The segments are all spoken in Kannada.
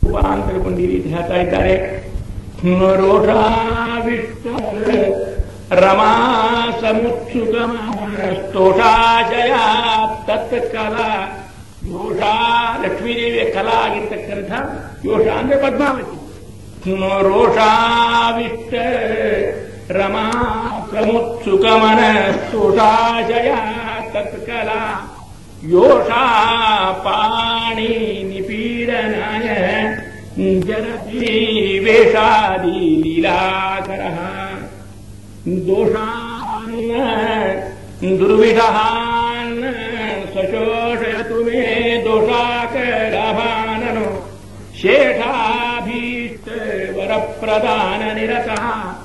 ವಾ ಅಂತ ಹೇಳ್ಕೊಂಡು ಈ ರೀತಿ ಹೇಳ್ತಾ ಇದ್ದಾರೆ ರೋಷಾವಿಷ್ಟ ರಮಾ ಸಮುತ್ಸುಗಮ ಸ್ತೋಷಾಜಯ ತತ್ಕಲಾ ಯೋಷ ಲಕ್ಷ್ಮೀದೇವಿಯ ಕಲಾ ಆಗಿರ್ತಕ್ಕಂಥ ಯೋಷ ಅಂದ್ರೆ ಪದ್ಮಾವತಿ ರೋಷಾವಿಷ್ಟ ರಮಾ ಪ್ರಮುತ್ಸುಕಮನ ಸ್ತೋಷಾಜಯ ತತ್ಕಲಾ ಯೋಷಾ ಪಾಣಿ ನಿಪೀಡನಾಯ ಜರತಿ ವೇಷಾದಿ ಲೀಲಾಕರ ದೋಷಾನ್ ದುರ್ವಿಷಹಾನ್ ಸಶೋಷಯತು ಮೇ ದೋಷಾಕರಭಾನನು ಶೇಷಾಭೀಷ್ಟ ವರಪ್ರದಾನ ನಿರತಃ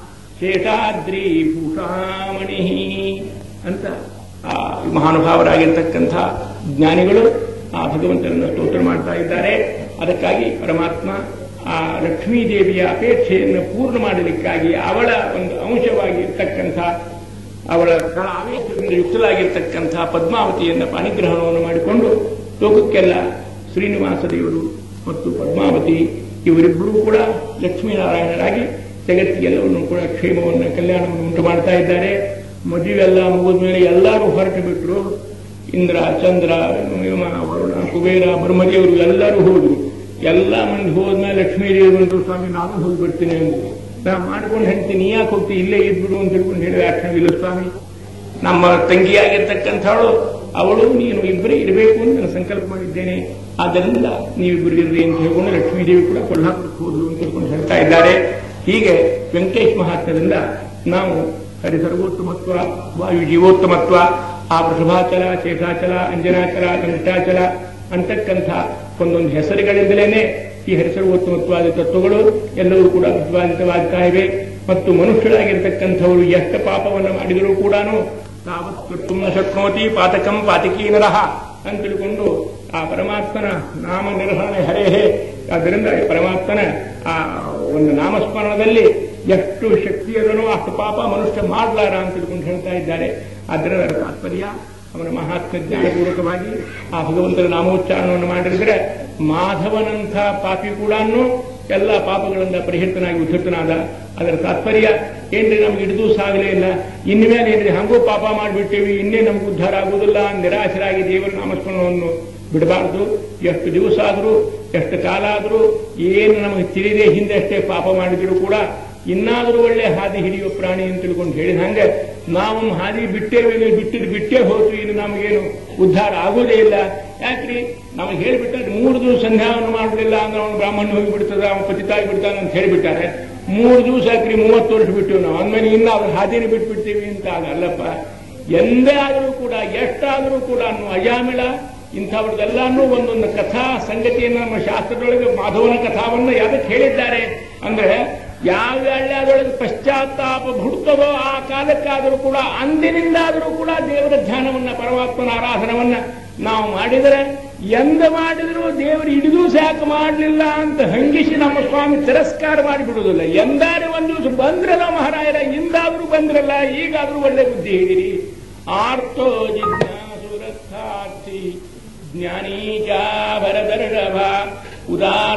ಶೇಷಾದ್ರಿ ಭೂಷಾಮಣಿ ಅಂತ ಆ ಮಹಾನುಭಾವರಾಗಿರ್ತಕ್ಕಂಥ ಜ್ಞಾನಿಗಳು ಆ ಭಗವಂತನನ್ನು ಸ್ತೋತ್ರ ಮಾಡ್ತಾ ಇದ್ದಾರೆ ಅದಕ್ಕಾಗಿ ಪರಮಾತ್ಮ ಆ ಲಕ್ಷ್ಮೀ ದೇವಿಯ ಅಪೇಕ್ಷೆಯನ್ನು ಪೂರ್ಣ ಮಾಡಲಿಕ್ಕಾಗಿ ಅವಳ ಒಂದು ಅಂಶವಾಗಿ ಇರ್ತಕ್ಕಂಥ ಅವಳ ಕಳ ಆವೇಶದಿಂದ ಯುಕ್ತಲಾಗಿರ್ತಕ್ಕಂಥ ಪದ್ಮಾವತಿಯನ್ನ ಪಾಣಿಗ್ರಹಣವನ್ನು ಮಾಡಿಕೊಂಡು ಲೋಕಕ್ಕೆಲ್ಲ ಶ್ರೀನಿವಾಸ ದೇವರು ಮತ್ತು ಪದ್ಮಾವತಿ ಇವರಿಬ್ಬರೂ ಕೂಡ ಲಕ್ಷ್ಮೀನಾರಾಯಣರಾಗಿ ಜಗತ್ತಿಗೆಲ್ಲವನ್ನು ಕೂಡ ಕ್ಷೇಮವನ್ನು ಕಲ್ಯಾಣವನ್ನು ಉಂಟು ಮಾಡ್ತಾ ಇದ್ದಾರೆ ಮದುವೆಲ್ಲ ಮುಗಿದ ಮೇಲೆ ಎಲ್ಲರೂ ಹೊರಟು ಬಿಟ್ಟರು ಇಂದ್ರ ಚಂದ್ರ ಯಮ ವರುಣ ಕುಬೇರ ಬ್ರಹ್ಮದೇವರು ಎಲ್ಲರೂ ಹೋದ್ರು ಎಲ್ಲ ಮಂದಿ ಹೋದ್ಮೇಲೆ ಲಕ್ಷ್ಮೀ ದೇವಿ ಬಂದ್ರು ಸ್ವಾಮಿ ನಾನು ಹೋಗಿ ಬಿಡ್ತೀನಿ ಅಂದ್ರು ನಾ ಮಾಡ್ಕೊಂಡು ಹೇಳ್ತೀನಿ ನೀ ಯಾಕೆ ಹೋಗ್ತಿ ಇಲ್ಲೇ ಇದ್ಬಿಡು ಅಂತ ಹೇಳ್ಕೊಂಡು ಹೇಳಿ ಇಲ್ಲ ಸ್ವಾಮಿ ನಮ್ಮ ತಂಗಿಯಾಗಿರ್ತಕ್ಕಂಥವಳು ಅವಳು ನೀನು ಇಬ್ಬರೇ ಇರಬೇಕು ಅಂತ ನಾನು ಸಂಕಲ್ಪ ಮಾಡಿದ್ದೇನೆ ಆದ್ದರಿಂದ ನೀವಿಬ್ಬರು ಇರ್ರಿ ಅಂತ ಹೇಳ್ಕೊಂಡು ಲಕ್ಷ್ಮೀದೇವಿ ಕೂಡ ಕೊಲ್ಹಾಪುರಕ್ಕೆ ಹೋದ್ರು ಅಂತ ಹೇಳ್ಕೊಂಡು ಹೇಳ್ತಾ ಇದ್ದಾರೆ ಹೀಗೆ ವೆಂಕಟೇಶ್ ಮಹಾತ್ಮದಿಂದ ನಾವು ಹರಿ ಸರ್ವೋತ್ತಮತ್ವ ವಾಯು ಜೀವೋತ್ತಮತ್ವ ಆ ವೃಷಭಾಚಲ ಶೇಷಾಚಲ ಅಂಜನಾಚಲ ವೆಂಕಟಾಚಲ ಅಂತಕ್ಕಂಥ ಒಂದೊಂದು ಹೆಸರುಗಳಿಂದಲೇನೆ ಈ ಹರಿಸರ್ವೋತ್ತಮತ್ವಾದ ತತ್ವಗಳು ಎಲ್ಲವೂ ಕೂಡ ಪ್ರತಿಪಾದಿತವಾಗ್ತಾ ಇವೆ ಮತ್ತು ಮನುಷ್ಯರಾಗಿರ್ತಕ್ಕಂಥವರು ಎಷ್ಟು ಪಾಪವನ್ನು ಮಾಡಿದರೂ ಕೂಡ ತಾವತ್ ಕರ್ತುಂ ನ ಶಕ್ನೋತಿ ಪಾತಕಂ ಪಾತಕೀ ನರಹ ಅಂತ ತಿಳ್ಕೊಂಡು ಆ ಪರಮಾತ್ಮನ ನಾಮ ನಿರ್ವಹಣೆ ಹರೇಹೇ ಆದ್ದರಿಂದ ಪರಮಾತ್ಮನ ಆ ಒಂದು ನಾಮಸ್ಮರಣದಲ್ಲಿ ಎಷ್ಟು ಶಕ್ತಿ ಅದನೋ ಅಷ್ಟು ಪಾಪ ಮನುಷ್ಯ ಮಾಡಲಾರ ಅಂತ ತಿಳ್ಕೊಂಡು ಹೇಳ್ತಾ ಇದ್ದಾರೆ ಅದರ ತಾತ್ಪರ್ಯ ಅವನ ಮಹಾತ್ಮ ಜ್ಞಾನಪೂರ್ವಕವಾಗಿ ಆ ಭಗವಂತನ ನಾಮೋಚ್ಚಾರಣವನ್ನು ಮಾಡಿದ್ರೆ ಮಾಧವನಂಥ ಪಾಪಿ ಕೂಡ ಎಲ್ಲ ಪಾಪಗಳಿಂದ ಪರಿಹೃತನಾಗಿ ಉದ್ಧತನಾದ ಅದರ ತಾತ್ಪರ್ಯ ಏನ್ರಿ ನಮ್ಗೆ ಹಿಡಿದು ಸಾಗಲೇ ಇಲ್ಲ ಇನ್ಮೇಲೆ ಏನ್ರಿ ಹಂಗೂ ಪಾಪ ಮಾಡಿಬಿಟ್ಟೇವಿ ಇನ್ನೇ ನಮ್ಗೆ ಉದ್ಧಾರ ಆಗುವುದಿಲ್ಲ ನಿರಾಶರಾಗಿ ದೇವರ ನಾಮಸ್ಮರಣವನ್ನು ಬಿಡಬಾರ್ದು ಎಷ್ಟು ದಿವಸ ಆದರೂ ಎಷ್ಟು ಕಾಲ ಆದರೂ ಏನು ನಮಗೆ ತಿಳಿದೇ ಹಿಂದೆ ಅಷ್ಟೇ ಪಾಪ ಮಾಡಿದ್ರು ಕೂಡ ಇನ್ನಾದರೂ ಒಳ್ಳೆ ಹಾದಿ ಹಿಡಿಯುವ ಪ್ರಾಣಿ ಅಂತ ತಿಳ್ಕೊಂಡು ಹೇಳಿದ ಹಂಗೆ ನಾವು ಹಾದಿ ಬಿಟ್ಟೇವೆ ಬಿಟ್ಟಿದ್ದು ಬಿಟ್ಟೇ ಹೋತು ಇನ್ನು ನಮಗೇನು ಉದ್ಧಾರ ಆಗೋದೇ ಇಲ್ಲ ಯಾಕ್ರಿ ನಮಗೆ ಹೇಳಿಬಿಟ್ಟಾರೆ ಮೂರು ದಿವಸ ಸಂಧ್ಯಾವನ್ನು ಮಾಡಲಿಲ್ಲ ಅಂದ್ರೆ ಅವನು ಬ್ರಾಹ್ಮಣ ಹೋಗಿ ಬಿಡ್ತದ ಅವನು ಪತಿತಾಗಿ ಬಿಡ್ತಾನೆ ಅಂತ ಹೇಳಿಬಿಟ್ಟಾರೆ ಮೂರು ದಿವಸ ಹಾಕ್ರಿ ಮೂವತ್ತು ವರ್ಷ ಬಿಟ್ಟು ನಾವು ಅಂದ್ಮೇಲೆ ಇನ್ನು ಅವ್ರ ಹಾದಿನ ಬಿಟ್ಬಿಡ್ತೀವಿ ಅಂತ ಆಗಲ್ಲಪ್ಪ ಎಂದೇ ಆದರೂ ಕೂಡ ಎಷ್ಟಾದರೂ ಕೂಡ ಅಜಾಮಿಳ ಇಂಥವ್ರದ್ದೆಲ್ಲಾನು ಒಂದೊಂದು ಕಥಾ ಸಂಗತಿಯನ್ನು ನಮ್ಮ ಶಾಸ್ತ್ರದೊಳಗೆ ಮಾಧವನ ಕಥಾವನ್ನು ಯಾವ್ದಕ್ಕೆ ಹೇಳಿದ್ದಾರೆ ಅಂದ್ರೆ ಯಾವ ಎಳ್ಳ್ಯಾದೊಳಗೆ ಪಶ್ಚಾತ್ತಾಪ ಹುಡ್ತದೋ ಆ ಕಾಲಕ್ಕಾದರೂ ಕೂಡ ಅಂದಿನಿಂದಾದರೂ ಕೂಡ ದೇವರ ಧ್ಯಾನವನ್ನ ಪರಮಾತ್ಮನ ಆರಾಧನವನ್ನ ನಾವು ಮಾಡಿದರೆ ಎಂದ ಮಾಡಿದರೂ ದೇವರು ಹಿಡಿದು ಸಾಕು ಮಾಡಲಿಲ್ಲ ಅಂತ ಹಂಗಿಸಿ ನಮ್ಮ ಸ್ವಾಮಿ ತಿರಸ್ಕಾರ ಮಾಡಿಬಿಡುವುದಿಲ್ಲ ಎಂದಾರು ಒಂದು ದಿವಸ ಬಂದ್ರಲ್ಲ ಮಹಾರಾಯರ ಇಂದಾದ್ರೂ ಬಂದ್ರಲ್ಲ ಈಗಾದ್ರೂ ಒಳ್ಳೆ ಬುದ್ಧಿ ಹಿಡಿರಿ ಆರ್ತೋ ಜಿಜ್ಞಾಸುರರ್ಥಾರ್ಥಿ ಜ್ಞಾನೀಚ ಭರದರ್ಷಭ ಉದಾರ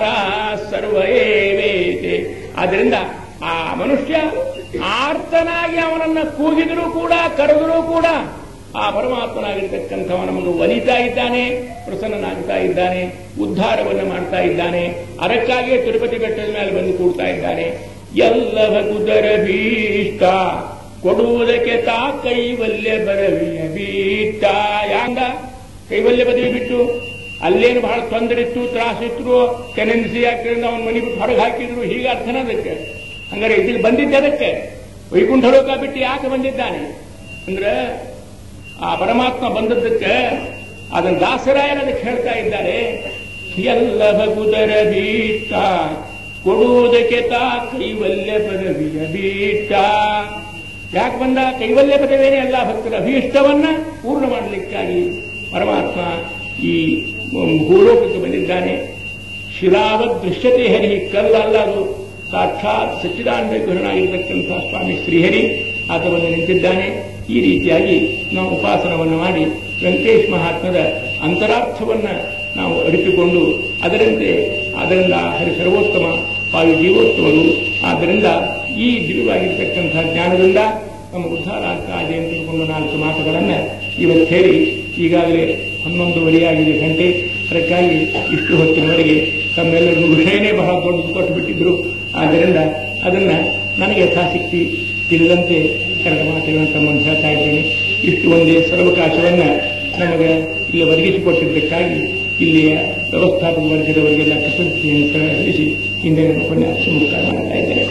ಸರ್ವೇವೇತೆ ಆದ್ದರಿಂದ ಆ ಮನುಷ್ಯ ಆರ್ತನಾಗಿ ಅವನನ್ನ ಕೂಗಿದರೂ ಕೂಡ ಕರೆದರೂ ಕೂಡ ಆ ಪರಮಾತ್ಮನಾಗಿರ್ತಕ್ಕಂಥವ ನಮಗೆ ಒಲಿತಾ ಇದ್ದಾನೆ ಪ್ರಸನ್ನನಾಗ್ತಾ ಇದ್ದಾನೆ ಉದ್ಧಾರವನ್ನು ಮಾಡ್ತಾ ಇದ್ದಾನೆ ಅದಕ್ಕಾಗಿಯೇ ತಿರುಪತಿ ಬೆಟ್ಟದ ಮೇಲೆ ಬಂದು ಕೂಡ್ತಾ ಇದ್ದಾನೆ ಎಲ್ಲವ ಕುದರ ಭೀಷ್ಟ ಕೊಡುವುದಕ್ಕೆ ತಾ ಕೈವಲ್ಯ ಬರವಿಯ ಬೀಟ ಯಾಂಗ ಕೈವಲ್ಯ ಬದವಿ ಬಿಟ್ಟು ಅಲ್ಲೇನು ಬಹಳ ತೊಂದರೆ ಇತ್ತು ತ್ರಾಸಿತ್ತು ಕೆನೆನ್ಸಿ ಹಾಕಿದ್ರಿಂದ ಅವನ ಮನೆ ಬಿಟ್ಟು ಹೊರಗೆ ಹಾಕಿದ್ರು ಹೀಗೆ ಅರ್ಥನ ಅದಕ್ಕೆ ಹಂಗಾರೆ ಇಲ್ಲಿ ಬಂದಿದ್ದೆ ಅದಕ್ಕೆ ವೈಕುಂಠ ಲೋಕ ಬಿಟ್ಟು ಯಾಕೆ ಬಂದಿದ್ದಾನೆ ಅಂದ್ರೆ ಆ ಪರಮಾತ್ಮ ಬಂದದ್ದಕ್ಕೆ ಅದನ್ನು ದಾಸರಾಯನ ಅದಕ್ಕೆ ಹೇಳ್ತಾ ಇದ್ದಾರೆ ಎಲ್ಲ ಭಗುದರ ಬೀಟ ಕೊಡುವುದಕ್ಕೆ ತಾ ಕೈವಲ್ಯ ಪದವಿಯ ಬೀಟ ಯಾಕೆ ಬಂದ ಕೈವಲ್ಯ ಪದವೇನೆ ಎಲ್ಲ ಭಕ್ತರ ಅಭೀಷ್ಟವನ್ನ ಪೂರ್ಣ ಮಾಡಲಿಕ್ಕಾಗಿ ಪರಮಾತ್ಮ ಈ ಭೂಲೋಕಕ್ಕೆ ಬಂದಿದ್ದಾನೆ ಶಿಲಾವತ್ ದೃಶ್ಯತೆ ಹರಿ ಕಲ್ಲಲ್ಲ ಅದು ಸಾಕ್ಷಾತ್ ಸಚ್ಚಿದಾನಂದ ಗುರುನಾಗಿರ್ತಕ್ಕಂಥ ಸ್ವಾಮಿ ಶ್ರೀಹರಿ ಆತ ಬಂದು ನಿಂತಿದ್ದಾನೆ ಈ ರೀತಿಯಾಗಿ ನಾವು ಉಪಾಸನವನ್ನು ಮಾಡಿ ವೆಂಕಟೇಶ್ ಮಹಾತ್ಮದ ಅಂತರಾರ್ಥವನ್ನ ನಾವು ಅರಿತುಕೊಂಡು ಅದರಂತೆ ಆದ್ದರಿಂದ ಹರಿ ಸರ್ವೋತ್ತಮ ವಾಯು ಜೀವೋತ್ತಮರು ಆದ್ದರಿಂದ ಈ ದಿವ್ಯವಾಗಿರ್ತಕ್ಕಂಥ ಜ್ಞಾನದಿಂದ ನಮ್ಮ ಉದ್ಧಾರ ಆಗ್ತಾ ಇದೆ ಅಂತ ತಿಳ್ಕೊಂಡು ನಾಲ್ಕು ಮಾತುಗಳನ್ನ ಇವತ್ತು ಹೇಳಿ ಈಗಾಗಲೇ ಹನ್ನೊಂದುವರೆಯಾಗಿದೆ ಗಂಟೆ ಅದಕ್ಕಾಗಿ ಇಷ್ಟು ಹೊತ್ತಿನವರೆಗೆ ತಮ್ಮೆಲ್ಲರಿಗೂ ವಿಷಯನೇ ಬಹಳ ದೊಡ್ಡದು ಕೊಟ್ಟು ಬಿಟ್ಟಿದ್ರು ಆದ್ದರಿಂದ ಅದನ್ನ ನನಗೆ ಯಥಾಶಕ್ತಿ ತಿಳಿದಂತೆ ಕರೆದ ಮಾತುಗಳನ್ನು ತಮ್ಮನ್ನು ಹೇಳ್ತಾ ಇದ್ದೇನೆ ಇಷ್ಟು ಒಂದೇ ಸರ್ವಕಾಶವನ್ನ ನಮಗೆ ಇಲ್ಲಿ ಒದಗಿಸಿಕೊಟ್ಟಿದ್ದಕ್ಕಾಗಿ ಇಲ್ಲಿಯ ವ್ಯವಸ್ಥಾಪಕ ವರ್ಗದವರಿಗೆಲ್ಲ ಕೃತಜ್ಞತೆಯನ್ನು ಸಲ್ಲಿಸಿ ಹಿಂದೆ ನನ್ನ ಉಪನ್ಯಾಸ ಮುಕ್ತಾಯ ಮಾಡ್ತಾ ಇದ್ದೇನೆ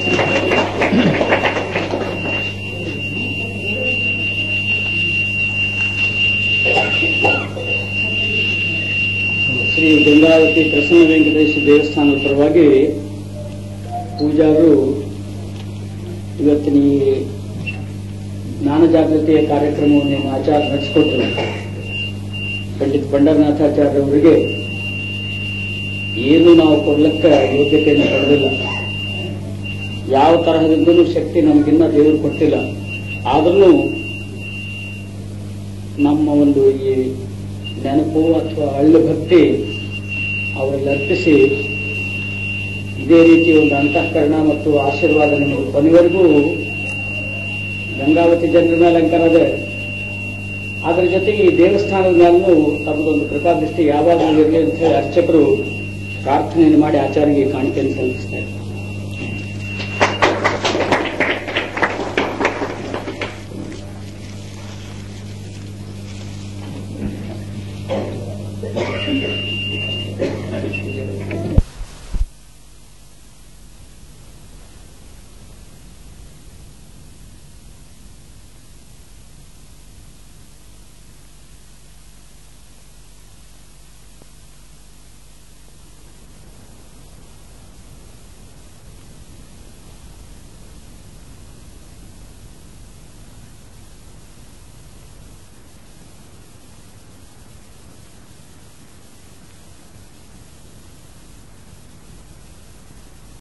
ಶ್ರೀ ಗಂಗಾವತಿ ಪ್ರಸನ್ನ ವೆಂಕಟೇಶ ದೇವಸ್ಥಾನದ ಪರವಾಗಿ ಪೂಜಾರು ಇವತ್ತಿನ ಈ ಜ್ಞಾನ ಜಾಗೃತಿಯ ಕಾರ್ಯಕ್ರಮವನ್ನು ಆಚಾರ ನಡೆಸಿಕೊಟ್ಟರು ಪಂಡಿತ್ ಪಂಡರನಾಥಾಚಾರ್ಯವರಿಗೆ ಏನು ನಾವು ಕೊಡ್ಲಕ್ಕ ಯೋಗ್ಯತೆಯನ್ನು ಪಡೆದಿಲ್ಲ ಯಾವ ತರಹದಿಂದಲೂ ಶಕ್ತಿ ನಮಗಿನ್ನ ದೇವರು ಕೊಟ್ಟಿಲ್ಲ ಆದ್ರೂ ನಮ್ಮ ಒಂದು ಈ ನೆನಪು ಅಥವಾ ಅಳ್ಳು ಭಕ್ತಿ ಅವರಲ್ಲಿ ಅರ್ಪಿಸಿ ಇದೇ ರೀತಿ ಒಂದು ಅಂತಃಕರಣ ಮತ್ತು ಆಶೀರ್ವಾದ ನಿಮಗೆ ಕೊನೆವರೆಗೂ ಗಂಗಾವತಿ ಜನರ ಮೇಲೆ ಅಲಂಕಾರ ಇದೆ ಅದರ ಜೊತೆಗೆ ಈ ದೇವಸ್ಥಾನದ ಮೇಲೂ ತಮ್ಮದೊಂದು ಕೃಪಾದೃಷ್ಟಿ ಯಾವಾಗಲೂ ಇರಲಿ ಅಂತ ಹೇಳಿ ಅರ್ಚಕರು ಪ್ರಾರ್ಥನೆಯನ್ನು ಮಾಡಿ ಆಚಾರ್ಯಗೆ ಕಾಣಿಕೆಯನ್ನು ಸಲ್ಲಿಸ್ತಾರೆ